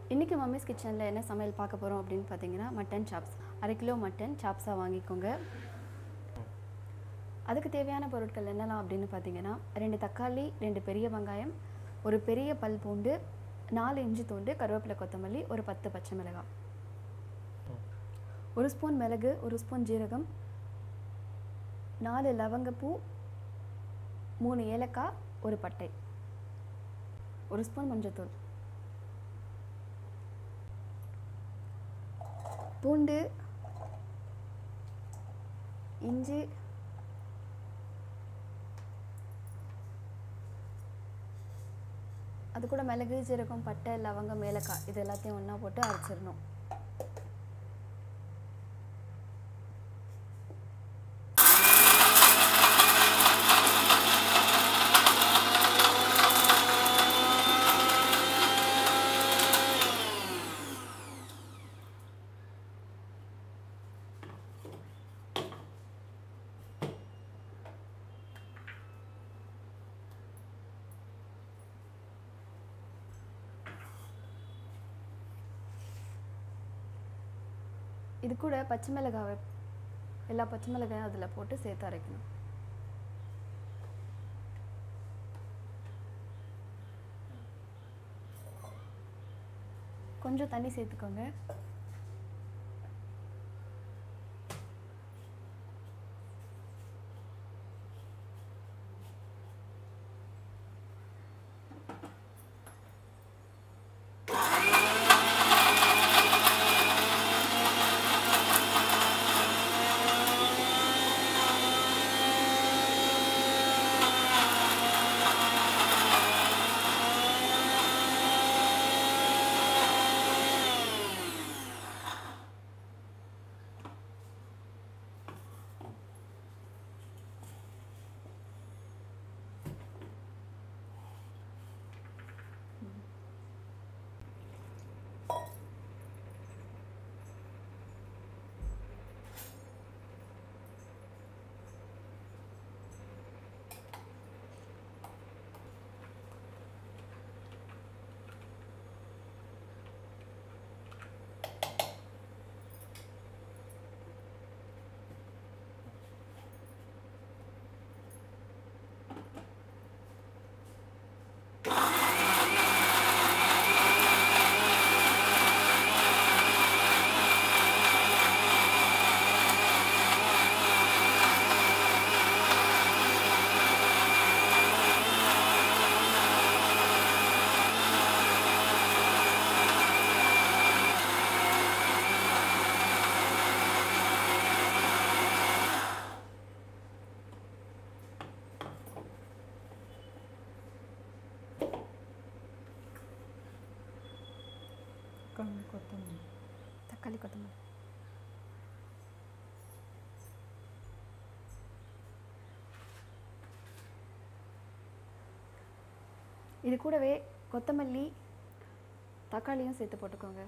இன்றைக்கி மம்மிஸ் கிச்சனில் என்ன சமையல் பார்க்க போகிறோம் அப்படின்னு பார்த்தீங்கன்னா மட்டன் சாப்ஸ் அரை கிலோ மட்டன் சாப்ஸாக வாங்கிக்கோங்க அதுக்கு தேவையான பொருட்கள் என்னெல்லாம் அப்படின்னு பார்த்தீங்கன்னா ரெண்டு தக்காளி ரெண்டு பெரிய வெங்காயம் ஒரு பெரிய பல் பூண்டு நாலு இஞ்சி பூண்டு கருவேப்பிலை கொத்தமல்லி ஒரு பத்து பச்சை மிளகாய் ஒரு ஸ்பூன் மிளகு ஒரு ஸ்பூன் ஜீரகம் நாலு லவங்கப்பூ மூணு ஏலக்காய் ஒரு பட்டை ஒரு ஸ்பூன் மஞ்சத்தூள் பூண்டு இஞ்சி அது கூட மிளகு ஜீரகம் பட்டை லவங்கம் ஏலக்காய் இது எல்லாத்தையும் ஒன்றா போட்டு அரைச்சிடணும் இது கூட பச்சை மிளகாய் எல்லா பச்சை மிளகாயும் அதில் போட்டு சேர்த்து அரைக்கணும் கொஞ்சம் தண்ணி சேர்த்துக்கோங்க கொத்தமல்லி தக்காளி கொத்தமல்லி இது கூடவே கொத்தமல்லி தக்காளியும் சேர்த்து போட்டுக்கோங்க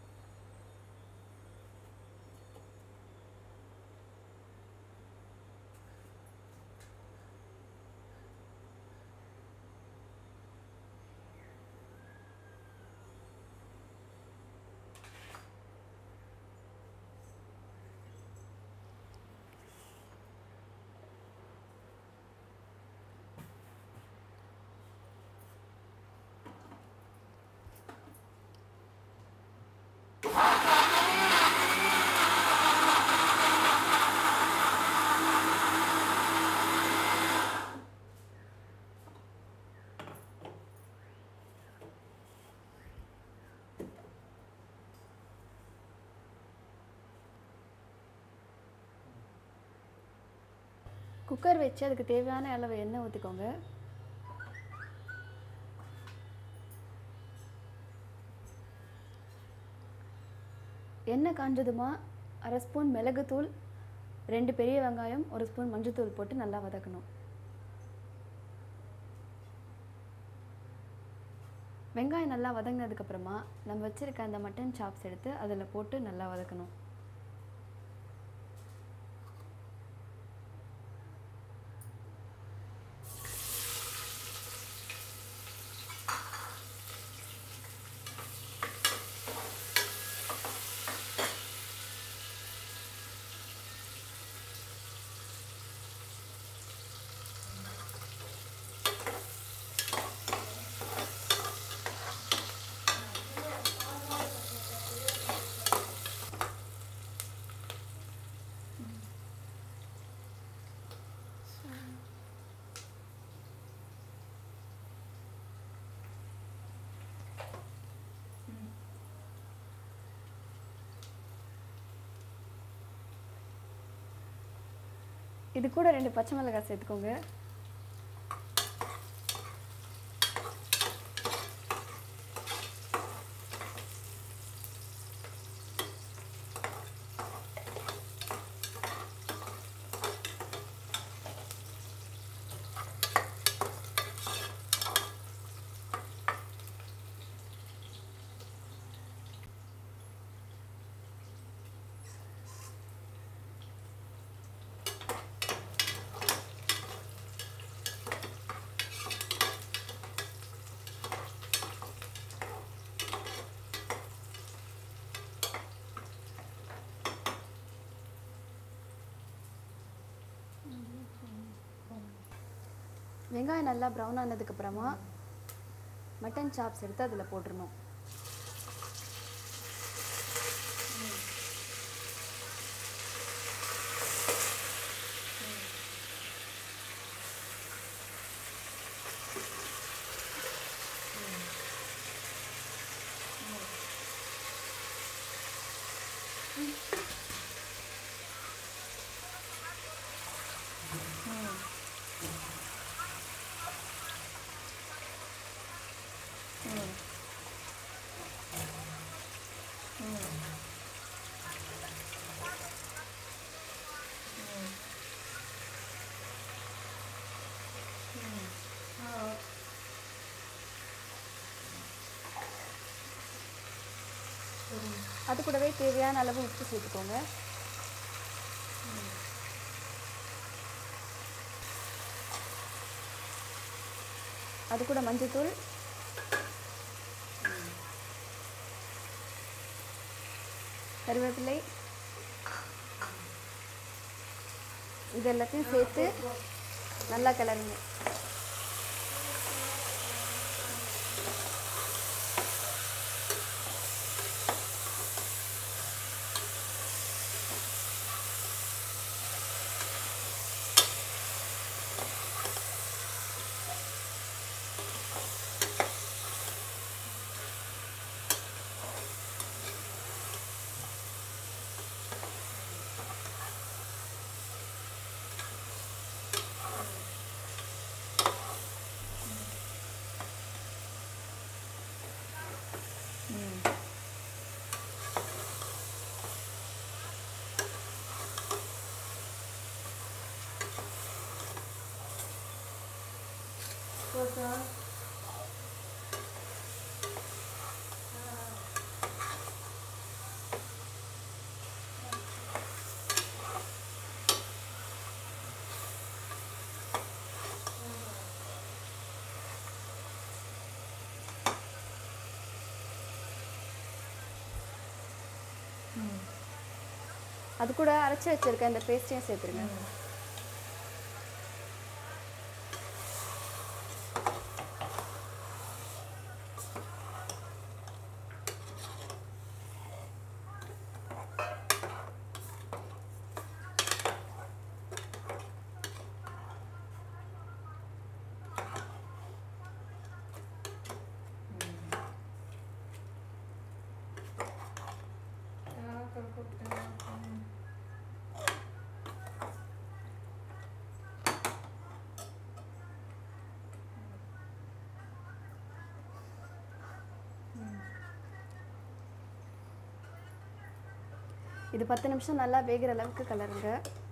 குக்கர் வச்சு அதுக்கு தேவையான அளவு எண்ணெய் ஊற்றிக்கோங்க எண்ணெய் காஞ்சதுமா அரை ஸ்பூன் மிளகுத்தூள் ரெண்டு பெரிய வெங்காயம் ஒரு ஸ்பூன் மஞ்சள்தூள் போட்டு நல்லா வதக்கணும் வெங்காயம் நல்லா வதங்கினதுக்கப்புறமா நம்ம வச்சுருக்க அந்த மட்டன் சாப்ஸ் எடுத்து அதில் போட்டு நல்லா வதக்கணும் இது கூட ரெண்டு பச்சை மிளகாய் சேர்த்துக்கோங்க வெங்காயம் நல்லா ப்ரௌன் ஆனதுக்கப்புறமா மட்டன் சாப்ஸ் எடுத்து அதில் போட்டுருணும் அது கூடவே தேவையான அளவு உப்பு சேர்த்துக்கோங்க அது கூட மஞ்சள்தூள் கருவேப்பிலை இது எல்லாத்தையும் சேர்த்து நல்லா கிளறுங்க அது கூட அரைச்சி வச்சிருக்க இந்த பேஸ்ட்டையும் சேர்த்துருங்க இது பத்து நிமிஷம் நல்லா வேகிற அளவுக்கு கலருங்க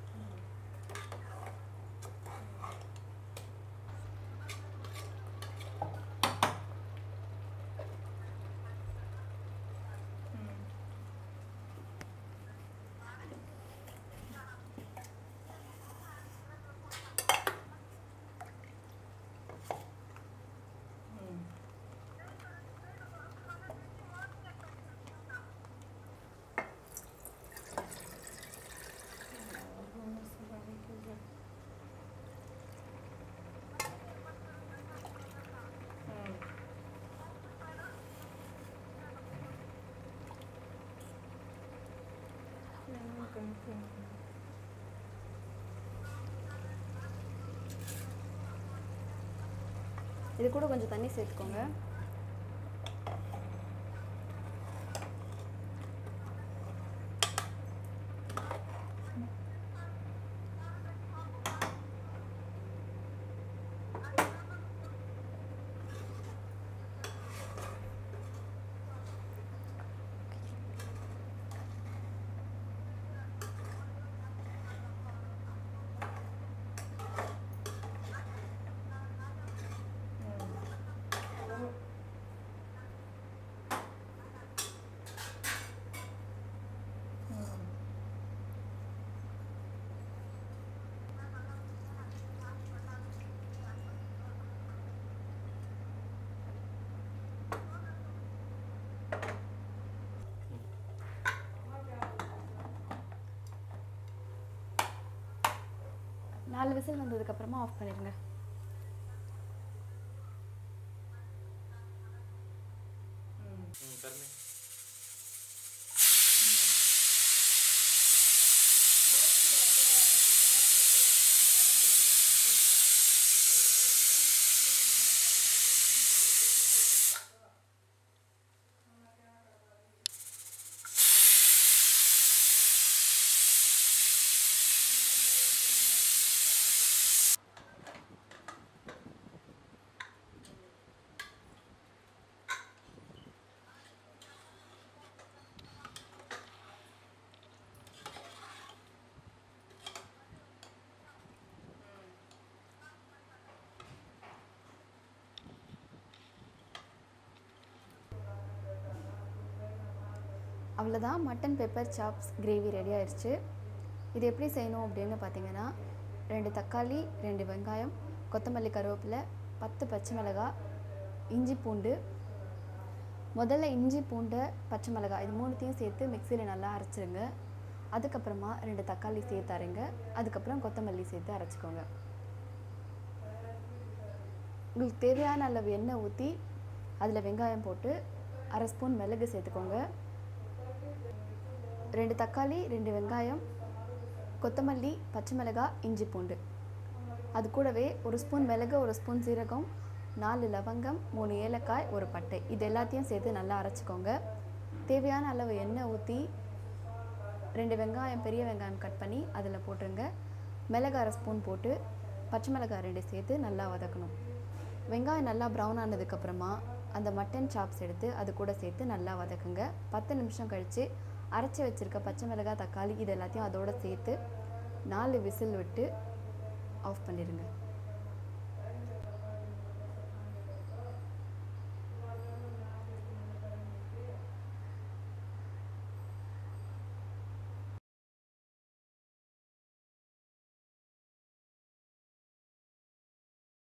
இது கூட கொஞ்சம் தண்ணி சேர்த்துக்கோங்க நாலு விசில் வந்ததுக்கப்புறமா ஆஃப் பண்ணிடுங்க ம் தருமே அவ்வளோதான் mutton pepper chops gravy ready ஆயிடுச்சு இது எப்படி செய்யணும் அப்படின்னு பார்த்தீங்கன்னா ரெண்டு தக்காளி ரெண்டு வெங்காயம் கொத்தமல்லி கருவேப்பிலை பத்து பச்சை மிளகாய் இஞ்சி பூண்டு முதல்ல இஞ்சி பூண்டு பச்சை மிளகாய் இது மூணுத்தையும் சேர்த்து மிக்சியில் நல்லா அரைச்சிருங்க அதுக்கப்புறமா ரெண்டு தக்காளி சேர்த்து அரைங்க அதுக்கப்புறம் கொத்தமல்லி சேர்த்து அரைச்சிக்கோங்க உங்களுக்கு தேவையான அளவு எண்ணெய் ஊற்றி அதில் வெங்காயம் போட்டு அரை ஸ்பூன் மிளகு சேர்த்துக்கோங்க ரெண்டு தக்காளி ரெண்டு வெங்காயம் கொத்தமல்லி பச்சை மிளகாய் இஞ்சி பூண்டு அது கூடவே ஒரு ஸ்பூன் மிளகு ஒரு ஸ்பூன் சீரகம் நாலு லவங்கம் மூணு ஏலக்காய் ஒரு பட்டை இது எல்லாத்தையும் சேர்த்து நல்லா அரைச்சிக்கோங்க தேவையான அளவு எண்ணெய் ஊற்றி ரெண்டு வெங்காயம் பெரிய வெங்காயம் கட் பண்ணி அதில் போட்டுருங்க மிளகு அரை ஸ்பூன் போட்டு பச்சை மிளகாய் ரெண்டு சேர்த்து நல்லா வதக்கணும் வெங்காயம் நல்லா ப்ரௌன் ஆனதுக்கப்புறமா அந்த மட்டன் சாப்ஸ் எடுத்து அது கூட சேர்த்து நல்லா வதக்குங்க பத்து நிமிஷம் கழித்து அரைச்சி வச்சுருக்க பச்சை மிளகாய் தக்காளி இது எல்லாத்தையும் அதோட சேர்த்து நாலு விசில் விட்டு ஆஃப் பண்ணிடுங்க